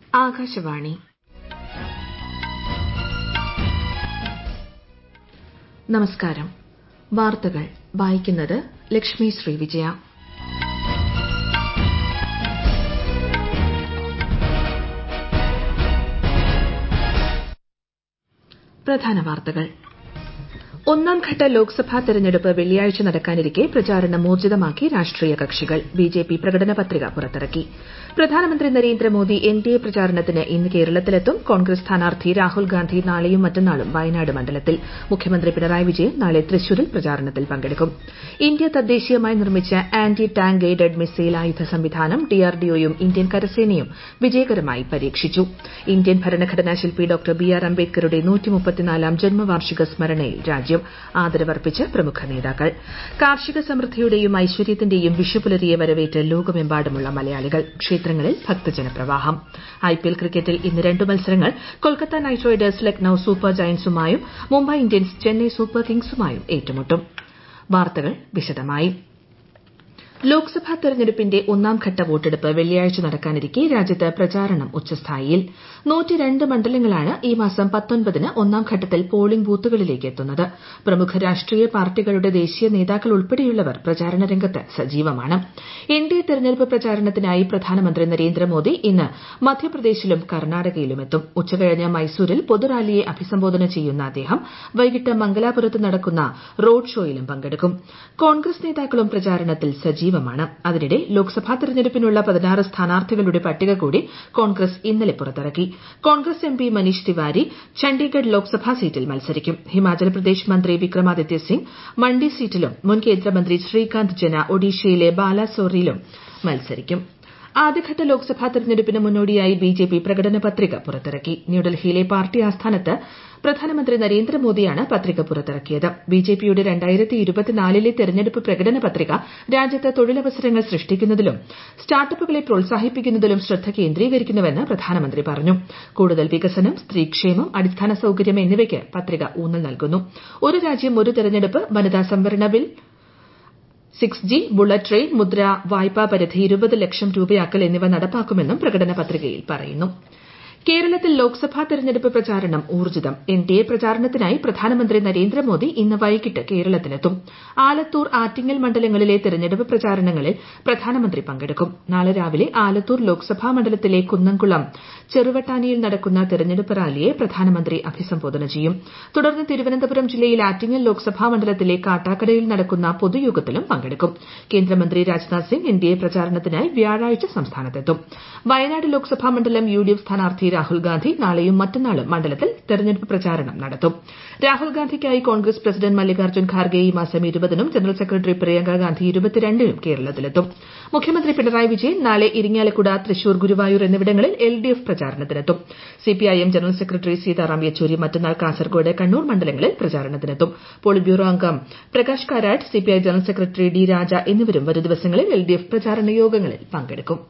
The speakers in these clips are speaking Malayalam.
ആകാശവാണി നമസ്കാരം വാർത്തകൾ വായിക്കുന്നത് ലക്ഷ്മി ശ്രീ വിജയ പ്രധാന വാർത്തകൾ ഒന്നാംഘട്ട ലോക്സഭാ തെരഞ്ഞെടുപ്പ് വെള്ളിയാഴ്ച നടക്കാനിരിക്കെ പ്രചാരണം ഊർജ്ജിതമാക്കി രാഷ്ട്രീയ കക്ഷികൾ ബിജെപി പ്രകടന പത്രിക പുറത്തിറക്കി പ്രധാനമന്ത്രി നരേന്ദ്രമോദി എൻഡിഎ പ്രചാരണത്തിന് ഇന്ന് കേരളത്തിലെത്തും കോൺഗ്രസ് സ്ഥാനാർത്ഥി രാഹുൽ ഗാന്ധി നാളെയും മറ്റന്നാളും വയനാട് മണ്ഡലത്തിൽ മുഖ്യമന്ത്രി പിണറായി വിജയൻ നാളെ തൃശൂരിൽ പ്രചാരണത്തിൽ പങ്കെടുക്കും ഇന്ത്യ തദ്ദേശീയമായി നിർമ്മിച്ച ആന്റി ടാങ്ക് ഗൈഡഡ് മിസൈൽ ആയുധ സംവിധാനം ഡിആർഡിഒയും ഇന്ത്യൻ കരസേനയും വിജയകരമായി പരീക്ഷിച്ചു ഇന്ത്യൻ ഭരണഘടനാ ശില്പി ഡോക്ടർ ബി ആർ അംബേദ്കറുടെ ാം ജന്മവാർഷിക സ്മരണയിൽ രാജ്യം ആദരവർപ്പിച്ച് പ്രമുഖ നേതാക്കൾ കാർഷിക സമൃദ്ധിയുടെയും ഐശ്വര്യത്തിന്റെയും വിഷുപുലരിയെ വരവേറ്റ് ലോകമെമ്പാടുമുള്ള മലയാളികൾ ക്ഷേത്രങ്ങളിൽ ഭക്തജന പ്രവാഹം ഐപിഎൽ ക്രിക്കറ്റിൽ ഇന്ന് രണ്ട് മത്സരങ്ങൾ Kolkata Knight Riders Lucknow Super ജയന്റ്സുമായും മുംബൈ ഇന്ത്യൻസ് ചെന്നൈ സൂപ്പർ കിങ്സുമായും ഏറ്റുമുട്ടും വാർത്തകൾ വിശദമായി ലോക്സഭാ തെരഞ്ഞെടുപ്പിന്റെ ഒന്നാംഘട്ട വോട്ടെടുപ്പ് വെള്ളിയാഴ്ച നടക്കാനിരിക്കെ രാജ്യത്ത് പ്രചാരണം ഉച്ചസ്ഥായിയിൽ മണ്ഡലങ്ങളാണ് ഈ മാസം പത്തൊൻപതിന് ഒന്നാംഘട്ടത്തിൽ പോളിംഗ് ബൂത്തുകളിലേക്ക് എത്തുന്നത് പ്രമുഖ രാഷ്ട്രീയ പാർട്ടികളുടെ ദേശീയ നേതാക്കൾ ഉൾപ്പെടെയുള്ളവർ പ്രചാരണ രംഗത്ത് സജീവമാണ് എൻഡിഎ തെരഞ്ഞെടുപ്പ് പ്രചാരണത്തിനായി പ്രധാനമന്ത്രി നരേന്ദ്രമോദി ഇന്ന് മധ്യപ്രദേശിലും കർണാടകയിലും എത്തും ഉച്ചകഴിഞ്ഞ് മൈസൂരിൽ പൊതുറാലിയെ അഭിസംബോധന ചെയ്യുന്ന അദ്ദേഹം വൈകിട്ട് മംഗലാപുരത്ത് നടക്കുന്ന റോഡ് ഷോയിലും പങ്കെടുക്കും കോൺഗ്രസ് നേതാക്കളും പ്രചാരണത്തിൽ സജീവമാണ് അതിനിടെ ലോക്സഭാ തെരഞ്ഞെടുപ്പിനുള്ള പതിനാറ് സ്ഥാനാർത്ഥികളുടെ പട്ടിക കൂടി കോൺഗ്രസ് ഇന്നലെ പുറത്തിറക്കി കോൺഗ്രസ് എംപി മനീഷ് തിവാരി ചണ്ഡീഗഡ് ലോക്സഭാ സീറ്റിൽ മത്സരിക്കും ഹിമാചൽ പ്രദേശ് മന്ത്രി വിക്രമാദിത്യ സിംഗ് മണ്ഡി സീറ്റിലും മുൻ കേന്ദ്രമന്ത്രി ശ്രീകാന്ത് ജന ഒഡീഷയിലെ ബാലാസോറിലും മത്സരിക്കും ആദ്യഘട്ട ലോക്സഭാ തെരഞ്ഞെടുപ്പിന് മുന്നോടിയായി ബിജെപി പ്രകടന പത്രിക പുറത്തിറക്കി ന്യൂഡൽഹിയിലെ പാർട്ടി ആസ്ഥാനത്ത് പ്രധാനമന്ത്രി നരേന്ദ്രമോദിയാണ് പത്രിക പുറത്തിറക്കിയത് ബിജെപിയുടെ ലെ തെരഞ്ഞെടുപ്പ് പ്രകടന പത്രിക രാജ്യത്ത് തൊഴിലവസരങ്ങൾ സൃഷ്ടിക്കുന്നതിലും സ്റ്റാർട്ടപ്പുകളെ പ്രോത്സാഹിപ്പിക്കുന്നതിലും ശ്രദ്ധ കേന്ദ്രീകരിക്കുന്നുവെന്ന് പ്രധാനമന്ത്രി പറഞ്ഞു കൂടുതൽ വികസനം സ്ത്രീക്ഷേമം അടിസ്ഥാന സൌകര്യം എന്നിവയ്ക്ക് പത്രിക ഊന്നൽ നൽകുന്നു ഒരു രാജ്യം ഒരു തെരഞ്ഞെടുപ്പ് വനിതാ സംവരണ bill six G bullet train Mudra വായ്പാ പരിധി ഇരുപത് ലക്ഷം രൂപയാക്കൽ എന്നിവ നടപ്പാക്കുമെന്നും പ്രകടന പത്രികയിൽ പറയുന്നു കേരളത്തിൽ ലോക്സഭാ തെരഞ്ഞെടുപ്പ് പ്രചാരണം ഊർജ്ജിതം എൻഡിഎ പ്രചാരണത്തിനായി പ്രധാനമന്ത്രി നരേന്ദ്രമോദി ഇന്ന് വൈകിട്ട് കേരളത്തിലെത്തും ആലത്തൂർ ആറ്റിങ്ങൽ മണ്ഡലങ്ങളിലെ തെരഞ്ഞെടുപ്പ് പ്രചാരണങ്ങളിൽ പ്രധാനമന്ത്രി പങ്കെടുക്കും നാളെ രാവിലെ ആലത്തൂർ ലോക്സഭാ മണ്ഡലത്തിലെ കുന്നംകുളം ചെറുവട്ടാനിയിൽ നടക്കുന്ന തെരഞ്ഞെടുപ്പ് റാലിയെ പ്രധാനമന്ത്രി അഭിസംബോധന ചെയ്യും തുടർന്ന് തിരുവനന്തപുരം ജില്ലയിൽ ആറ്റിങ്ങൽ ലോക്സഭാ മണ്ഡലത്തിലെ കാട്ടാക്കടയിൽ നടക്കുന്ന പൊതുയോഗത്തിലും പങ്കെടുക്കും കേന്ദ്രമന്ത്രി രാജ്നാഥ് സിംഗ് എൻഡിഎ പ്രചാരണത്തിനായി വ്യാഴാഴ്ച സംസ്ഥാനത്തെത്തും വയനാട് ലോക്സഭാ മണ്ഡലം യുഡിഎഫ് സ്ഥാനാർത്ഥി രാഹുൽ ഗാന്ധി നാളെയും മറ്റന്നാളും മണ്ഡലത്തിൽ തെരഞ്ഞെടുപ്പ് പ്രചാരണം നടത്തും രാഹുൽ ഗാന്ധിക്കായി കോൺഗ്രസ് പ്രസിഡന്റ് മല്ലികാർജ്ജുൻ ഖാർഗെ ഈ മാസം ഇരുപതിനും ജനറൽ സെക്രട്ടറി പ്രിയങ്ക ഗാന്ധി ഇരുപത്തിരണ്ടിനും കേരളത്തിലെത്തും മുഖ്യമന്ത്രി പിണറായി വിജയൻ നാളെ ഇരിങ്ങാലക്കുട തൃശൂർ ഗുരുവായൂർ എന്നിവിടങ്ങളിൽ എൽഡിഎഫ് പ്രചാരണത്തിനെത്തും CPIM general secretary Sitaram Yechury മറ്റന്നാൾ കാസർഗോഡ് കണ്ണൂർ മണ്ഡലങ്ങളിൽ പ്രചാരണത്തിനെത്തും പോളിറ്റ് ബ്യൂറോ അംഗം Prakash Karat CPI general secretary D Raja എന്നിവരും വരും ദിവസങ്ങളിൽ എൽഡിഎഫ് പ്രചാരണ യോഗങ്ങളിൽ പങ്കെടുക്കും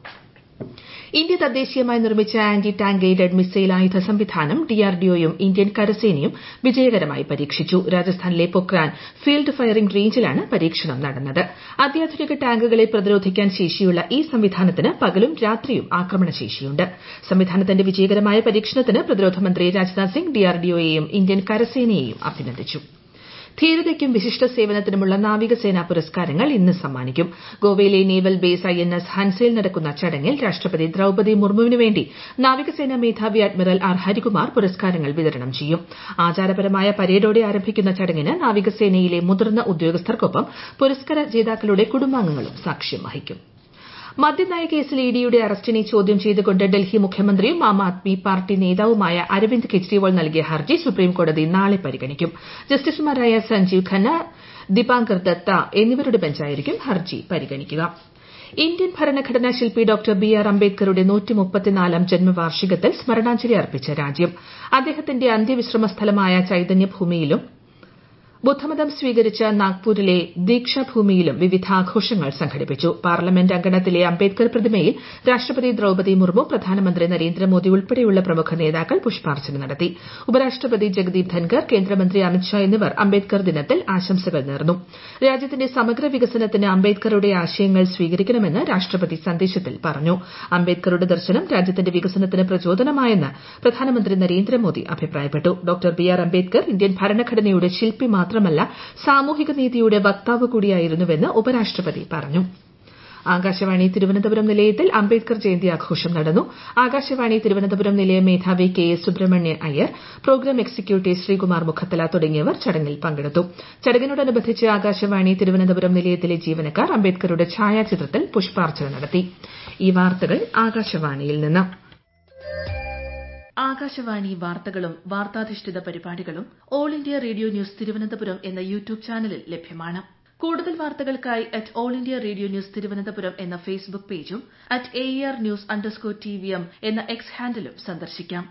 ഇന്ത്യ തദ്ദേശീയമായി നിർമ്മിച്ച ആന്റി ടാങ്ക് ഗൈഡഡ് മിസൈൽ ആയുധ സംവിധാനം ഡിആർഡിഒയും ഇന്ത്യൻ കരസേനയും വിജയകരമായി പരീക്ഷിച്ചു രാജസ്ഥാനിലെ പൊക്രാൻ ഫീൽഡ് ഫയറിംഗ് റേഞ്ചിലാണ് പരീക്ഷണം നടന്നത് അത്യാധുനിക ടാങ്കുകളെ പ്രതിരോധിക്കാൻ ശേഷിയുള്ള ഈ സംവിധാനത്തിന് പകലും രാത്രിയും ആക്രമണശേഷിയുണ്ട് സംവിധാനത്തിന്റെ വിജയകരമായ പരീക്ഷണത്തിന് പ്രതിരോധ മന്ത്രി രാജ്നാഥ് സിംഗ് ഡിആർഡിഒയെയും ഇന്ത്യൻ കരസേനയെയും അഭിനന്ദിച്ചു ധീരതയ്ക്കും വിശിഷ്ട സേവനത്തിനുമുള്ള നാവികസേനാ പുരസ്കാരങ്ങൾ ഇന്ന് സമ്മാനിക്കും ഗോവയിലെ നേവൽ ബേസ് ഐഎൻഎസ് ഹൻസയിൽ നടക്കുന്ന ചടങ്ങിൽ രാഷ്ട്രപതി ദ്രൌപദി മുർമുവിന് വേണ്ടി നാവികസേനാ മേധാവി അഡ്മിറൽ ആർ ഹരികുമാർ പുരസ്കാരങ്ങൾ വിതരണം ചെയ്യും ആചാരപരമായ പരേഡോടെ ആരംഭിക്കുന്ന ചടങ്ങിന് നാവികസേനയിലെ മുതിർന്ന ഉദ്യോഗസ്ഥർക്കൊപ്പം പുരസ്കാര ജേതാക്കളുടെ കുടുംബാംഗങ്ങളും സാക്ഷ്യം വഹിക്കും മദ്യനയ കേസിൽ ഇഡിയുടെ അറസ്റ്റിനെ ചോദ്യം ചെയ്തുകൊണ്ട് ഡൽഹി മുഖ്യമന്ത്രിയും ആം ആദ്മി പാർട്ടി നേതാവുമായ അരവിന്ദ് കെജ്രിവാൾ നൽകിയ ഹർജി സുപ്രീംകോടതി നാളെ പരിഗണിക്കും ജസ്റ്റിസുമാരായ സഞ്ജീവ് ഖന്ന ദീപാങ്കർ ദത്ത എന്നിവരുടെ ബെഞ്ചായിരിക്കും ഹർജി പരിഗണിക്കുക ഇന്ത്യൻ ഭരണഘടനാ ശില്പി ഡോക്ടർ ബി ആർ അംബേദ്കറുടെ ാം ജന്മവാർഷികത്തിൽ സ്മരണാഞ്ജലി അർപ്പിച്ച രാജ്യം അദ്ദേഹത്തിന്റെ അന്ത്യവിശ്രമ സ്ഥലമായ ചൈതന്യഭൂമിയിലും ബുദ്ധമതം സ്വീകരിച്ച നാഗ്പൂരിലെ ദീക്ഷാഭൂമിയിലും വിവിധ ആഘോഷങ്ങൾ സംഘടിപ്പിച്ചു പാർലമെന്റ് അങ്കണത്തിലെ അംബേദ്കർ പ്രതിമയിൽ രാഷ്ട്രപതി ദ്രൌപദി മുർമു പ്രധാനമന്ത്രി നരേന്ദ്രമോദി ഉൾപ്പെടെയുള്ള പ്രമുഖ നേതാക്കൾ പുഷ്പാർച്ചന നടത്തി ഉപരാഷ്ട്രപതി ജഗദീപ് ധൻകർ കേന്ദ്രമന്ത്രി അമിത്ഷാ എന്നിവർ അംബേദ്കർ ദിനത്തിൽ ആശംസകൾ നേർന്നു രാജ്യത്തിന്റെ സമഗ്ര വികസനത്തിന് അംബേദ്കറുടെ ആശയങ്ങൾ സ്വീകരിക്കണമെന്ന് രാഷ്ട്രപതി സന്ദേശത്തിൽ പറഞ്ഞു അംബേദ്കറുടെ ദർശനം രാജ്യത്തിന്റെ വികസനത്തിന് പ്രചോദനമായെന്ന് പ്രധാനമന്ത്രി നരേന്ദ്രമോദി അഭിപ്രായപ്പെട്ടു doctor B R Ambedkar Indian ഭരണഘടനയുടെ ശില്പി മാത്രമല്ല സാമൂഹിക നീതിയുടെ വക്താവ് കൂടിയായിരുന്നുവെന്ന് ഉപരാഷ്ട്രപതി പറഞ്ഞു ആകാശവാണി തിരുവനന്തപുരം നിലയത്തിൽ അംബേദ്കർ ജയന്തി ആഘോഷം നടന്നു ആകാശവാണി തിരുവനന്തപുരം നിലയ മേധാവി K S Subramanian Iyer programme executive Sreekumar Mukhathala തുടങ്ങിയവർ ചടങ്ങിൽ പങ്കെടുത്തു ചടങ്ങിനോടനുബന്ധിച്ച് ആകാശവാണി തിരുവനന്തപുരം നിലയത്തിലെ ജീവനക്കാർ അംബേദ്കറുടെ ഛായാചിത്രത്തിൽ പുഷ്പാർച്ചന നടത്തി ഈ വാർത്തകൾ ആകാശവാണിയിൽ നിന്ന് ആകാശവാണി വാർത്തകളും വാർത്താധിഷ്ഠിത പരിപാടികളും All India Radio News Thiruvananthapuram എന്ന യൂട്യൂബ് ചാനലിൽ ലഭ്യമാണ് കൂടുതൽ വാർത്തകൾക്കായി at All India Radio News Thiruvananthapuram എന്ന ഫേസ്ബുക്ക് പേജും at A R news underscore T V M എന്ന എക്സ് ഹാൻഡിലും സന്ദർശിക്കാം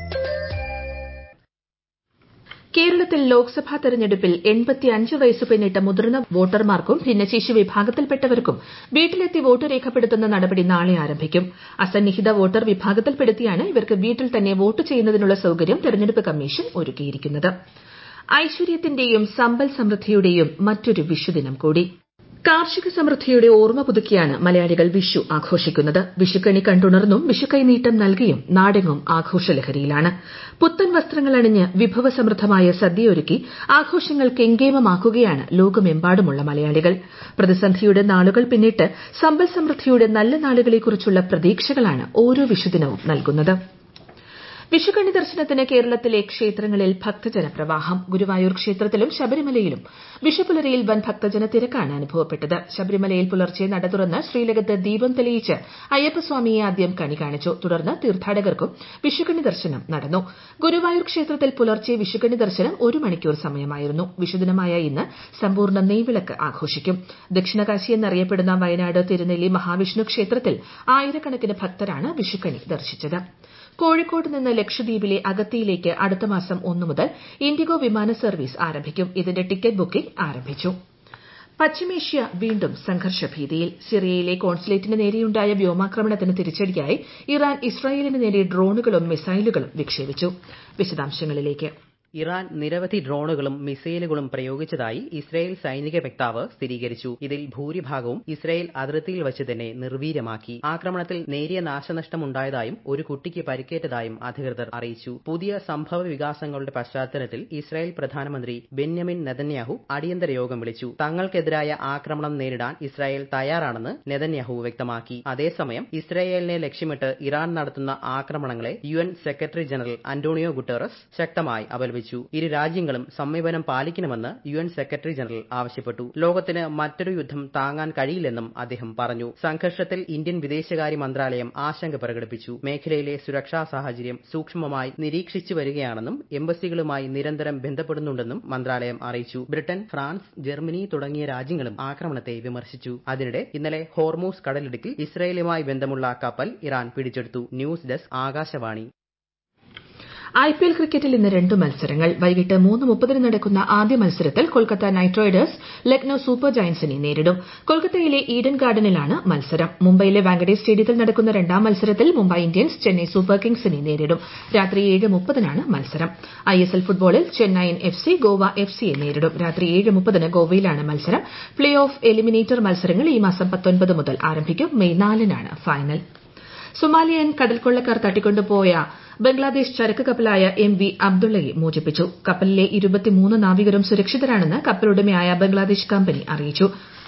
കേരളത്തിൽ ലോക്സഭാ തെരഞ്ഞെടുപ്പിൽ എൺപത്തിയഞ്ച് വയസ്സ് പിന്നിട്ട മുതിർന്ന വോട്ടർമാർക്കും ഭിന്നശേഷി വിഭാഗത്തിൽപ്പെട്ടവർക്കും വീട്ടിലെത്തി വോട്ട് രേഖപ്പെടുത്തുന്ന നടപടി നാളെ ആരംഭിക്കും അസന്നിഹിത വോട്ടർ വിഭാഗത്തിൽപ്പെടുത്തിയാണ് ഇവർക്ക് വീട്ടിൽ തന്നെ വോട്ട് ചെയ്യുന്നതിനുള്ള സൌകര്യം തെരഞ്ഞെടുപ്പ് കമ്മീഷൻ ഒരുക്കിയിരിക്കുന്നത് ഐശ്വര്യത്തിന്റെയും സമ്പൽ സമൃദ്ധിയുടെയും മറ്റൊരു വിഷുദിനം കൂടി കാർഷിക സമൃദ്ധിയുടെ ഓർമ്മ പുതുക്കിയാണ് മലയാളികൾ വിഷു ആഘോഷിക്കുന്നത് വിഷുക്കണി കണ്ടുണർന്നും വിഷുക്കൈനീട്ടം നൽകിയും നാടെങ്ങും ആഘോഷലഹരിയിലാണ് പുത്തൻ വസ്ത്രങ്ങൾ അണിഞ്ഞ് വിഭവസമൃദ്ധമായ സദ്യയൊരുക്കി ആഘോഷങ്ങൾ കെങ്കേമമാക്കുകയാണ് ലോകമെമ്പാടുമുള്ള മലയാളികൾ പ്രതിസന്ധിയുടെ നാളുകൾ പിന്നിട്ട് സമ്പൽ സമൃദ്ധിയുടെ നല്ല നാളുകളെക്കുറിച്ചുള്ള പ്രതീക്ഷകളാണ് ഓരോ വിഷുദിനവും നൽകുന്നത് വിഷുക്കണി ദർശനത്തിന് കേരളത്തിലെ ക്ഷേത്രങ്ങളിൽ ഭക്തജന പ്രവാഹം ഗുരുവായൂർ ക്ഷേത്രത്തിലും ശബരിമലയിലും വിഷുപുലരിയിൽ വൻ ഭക്തജന തിരക്കാണ് അനുഭവപ്പെട്ടത് ശബരിമലയിൽ പുലർച്ചെ നട തുറന്ന് ശ്രീലകത്ത് ദീപം തെളിയിച്ച് അയ്യപ്പസ്വാമിയെ ആദ്യം കണി കാണിച്ചു തുടർന്ന് തീർത്ഥാടകർക്കും വിഷുക്കണി ദർശനം നടന്നു ഗുരുവായൂർ ക്ഷേത്രത്തിൽ പുലർച്ചെ വിഷുക്കണി ദർശനം ഒരു മണിക്കൂർ സമയമായിരുന്നു വിഷുദിനമായ ഇന്ന് സമ്പൂർണ്ണ നെയ്വിളക്ക് ആഘോഷിക്കും ദക്ഷിണകാശി എന്നറിയപ്പെടുന്ന വയനാട് തിരുനെല്ലി മഹാവിഷ്ണു ക്ഷേത്രത്തിൽ ആയിരക്കണക്കിന് ഭക്തരാണ് വിഷുക്കണി ദർശിച്ചത് കോഴിക്കോട് നിന്ന് ലക്ഷദ്വീപിലെ അഗത്തിയിലേക്ക് അടുത്ത മാസം ഒന്നു മുതൽ ഇൻഡിഗോ വിമാന സർവീസ് ആരംഭിക്കും ഇതിന്റെ ടിക്കറ്റ് ബുക്കിംഗ് ആരംഭിച്ചു പശ്ചിമേഷ്യ വീണ്ടും സംഘർഷഭീതിയിൽ സിറിയയിലെ കോൺസുലേറ്റിന് നേരെയുണ്ടായ വ്യോമാക്രമണത്തിന് തിരിച്ചടിയായി ഇറാൻ ഇസ്രായേലിന് നേരെ ഡ്രോണുകളും മിസൈലുകളും വിക്ഷേപിച്ചു വിശദാംശങ്ങളിലേക്ക് ഇറാൻ നിരവധി ഡ്രോണുകളും മിസൈലുകളും പ്രയോഗിച്ചതായി ഇസ്രായേൽ സൈനിക വക്താവ് സ്ഥിരീകരിച്ചു ഇതിൽ ഭൂരിഭാഗവും ഇസ്രായേൽ അതിർത്തിയിൽ വച്ച് തന്നെ നിർവീര്യമാക്കി ആക്രമണത്തിൽ നേരിയ നാശനഷ്ടമുണ്ടായതായും ഒരു കുട്ടിക്ക് പരിക്കേറ്റതായും അധികൃതർ അറിയിച്ചു പുതിയ സംഭവ വികാസങ്ങളുടെ പശ്ചാത്തലത്തിൽ ഇസ്രായേൽ പ്രധാനമന്ത്രി ബെന്യമിൻ നെതന്യാഹു അടിയന്തര യോഗം വിളിച്ചു തങ്ങൾക്കെതിരായ ആക്രമണം നേരിടാൻ ഇസ്രായേൽ തയ്യാറാണെന്ന് നെതന്യാഹു വ്യക്തമാക്കി അതേസമയം ഇസ്രായേലിനെ ലക്ഷ്യമിട്ട് ഇറാൻ നടത്തുന്ന ആക്രമണങ്ങളെ U N secretary general Antonio Guterres ശക്തമായി അപലപിച്ചു ഇരു രാജ്യങ്ങളും സമീപനം പാലിക്കണമെന്ന് യു എൻ സെക്രട്ടറി ജനറൽ ആവശ്യപ്പെട്ടു ലോകത്തിന് മറ്റൊരു യുദ്ധം താങ്ങാൻ കഴിയില്ലെന്നും അദ്ദേഹം പറഞ്ഞു സംഘർഷത്തിൽ ഇന്ത്യൻ വിദേശകാര്യ മന്ത്രാലയം ആശങ്ക പ്രകടിപ്പിച്ചു മേഖലയിലെ സുരക്ഷാ സാഹചര്യം സൂക്ഷ്മമായി നിരീക്ഷിച്ചു വരികയാണെന്നും എംബസികളുമായി നിരന്തരം ബന്ധപ്പെടുന്നുണ്ടെന്നും മന്ത്രാലയം അറിയിച്ചു ബ്രിട്ടൻ ഫ്രാൻസ് ജർമ്മനി തുടങ്ങിയ രാജ്യങ്ങളും ആക്രമണത്തെ വിമർശിച്ചു അതിനിടെ ഇന്നലെ ഹോർമൂസ് കടലിടുക്കിൽ ഇസ്രയേലുമായി ബന്ധമുള്ള കപ്പൽ ഇറാൻ പിടിച്ചെടുത്തു ന്യൂസ് ഡെസ്ക് ആകാശവാണി ഐപിഎൽ ക്രിക്കറ്റിൽ ഇന്ന് രണ്ട് മത്സരങ്ങൾ വൈകിട്ട് മൂന്ന് മുപ്പതിന് നടക്കുന്ന ആദ്യ മത്സരത്തിൽ Kolkata Knight Riders Lucknow Super ജയന്റ്സിനെ നേരിടും കൊൽക്കത്തയിലെ ഈഡൻ ഗാർഡനിലാണ് മത്സരം മുംബൈയിലെ വാങ്കഡേ സ്റ്റേഡിയത്തിൽ നടക്കുന്ന രണ്ടാം മത്സരത്തിൽ മുംബൈ ഇന്ത്യൻസ് ചെന്നൈ സൂപ്പർ കിങ്സിനെ നേരിടും രാത്രി ഏഴ് മുപ്പതിനാണ് മത്സരം ഐഎസ്എൽ ഫുട്ബോളിൽ Chennaiyin F C Goa F സിയെ നേരിടും രാത്രി ഏഴ് മുപ്പതിന് ഗോവയിലാണ് മത്സരം പ്ലേ ഓഫ് എലിമിനേറ്റർ മത്സരങ്ങൾ ഈ മാസം പത്തൊൻപത് മുതൽ ആരംഭിക്കും മെയ് നാലിനാണ് ഫൈനൽ സൊമാലിയൻ കടൽക്കൊള്ളക്കാർ തട്ടിക്കൊണ്ടുപോയ ബംഗ്ലാദേശ് ചരക്ക് കപ്പലായ എം വി അബ്ദുള്ളയെ മോചിപ്പിച്ചു കപ്പലിലെ ഇരുപത്തിമൂന്ന് നാവികരും സുരക്ഷിതരാണെന്ന് കപ്പലുടമയായ ബംഗ്ലാദേശ് കമ്പനി അറിയിച്ചു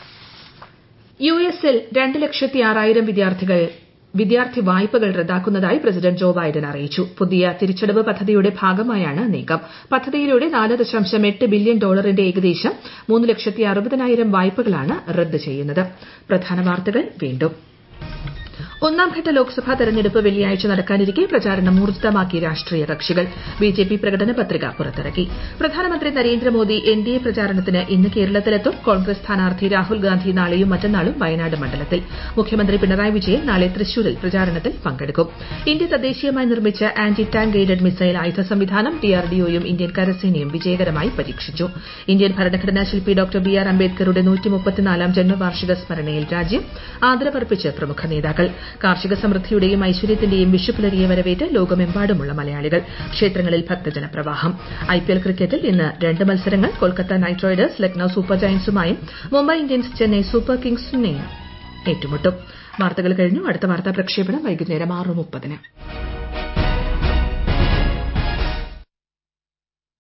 യു എസിൽ രണ്ട് ലക്ഷത്തി ആറായിരം വിദ്യാർത്ഥികൾ വിദ്യാർത്ഥി വായ്പകൾ റദ്ദാക്കുന്നതായി പ്രസിഡന്റ് ജോ ബൈഡൻ അറിയിച്ചു പുതിയ തിരിച്ചടവ് പദ്ധതിയുടെ ഭാഗമായാണ് നീക്കം പദ്ധതിയിലൂടെ നാല് ദശാംശം എട്ട് ബില്യൺ ഡോളറിന്റെ ഏകദേശം മൂന്ന് ലക്ഷത്തി അറുപതിനായിരം വായ്പകളാണ് റദ്ദ് ചെയ്യുന്നത് പ്രധാന വാർത്തകൾ വീണ്ടും ഒന്നാംഘട്ട ലോക്സഭാ തെരഞ്ഞെടുപ്പ് വെള്ളിയാഴ്ച നടക്കാനിരിക്കെ പ്രചാരണം ഊർജിതമാക്കി രാഷ്ട്രീയ കക്ഷികൾ ബിജെപി പ്രകടന പത്രിക പുറത്തിറക്കി പ്രധാനമന്ത്രി നരേന്ദ്രമോദി എൻഡിഎ പ്രചാരണത്തിന് ഇന്ന് കേരളത്തിലെത്തും കോൺഗ്രസ് സ്ഥാനാർത്ഥി രാഹുൽ ഗാന്ധി നാളെയും മറ്റന്നാളും വയനാട് മണ്ഡലത്തിൽ മുഖ്യമന്ത്രി പിണറായി വിജയൻ നാളെ തൃശൂരിൽ പ്രചാരണത്തിൽ പങ്കെടുക്കും ഇന്ത്യ തദ്ദേശീയമായി നിർമ്മിച്ച ആന്റി ടാങ്ക് ഗൈഡഡ് മിസൈൽ ആയുധ സംവിധാനം ഡിആർഡിഒയും ഇന്ത്യൻ കരസേനയും വിജയകരമായി പരീക്ഷിച്ചു ഇന്ത്യൻ ഭരണഘടനാ ശില്പി ഡോക്ടർ ബി ആർ അംബേദ്കറുടെ നൂറ്റിമുപ്പത്തിനാലാം ജന്മവാർഷിക സ്മരണയിൽ രാജ്യം ആദരവർപ്പിച്ച് പ്രമുഖ നേതാക്കൾ കാർഷിക സമൃദ്ധിയുടെയും ഐശ്വര്യത്തിന്റെയും വിഷുപ്പുലരിയെ വരവേറ്റ് ലോകമെമ്പാടുമുള്ള മലയാളികൾ ക്ഷേത്രങ്ങളിൽ ഭക്തജന പ്രവാഹം ഐപിഎൽ ക്രിക്കറ്റിൽ ഇന്ന് രണ്ട് മത്സരങ്ങൾ Kolkata Knight Riders Lucknow Super ജയന്റ്സുമായും മുംബൈ ഇന്ത്യൻസ് ചെന്നൈ സൂപ്പർ കിങ്സിനെയും ഏറ്റുമുട്ടും വാർത്തകൾ കഴിഞ്ഞു അടുത്ത വാർത്താ പ്രക്ഷേപണം വൈകുന്നേരം ആറ് മുപ്പതിന്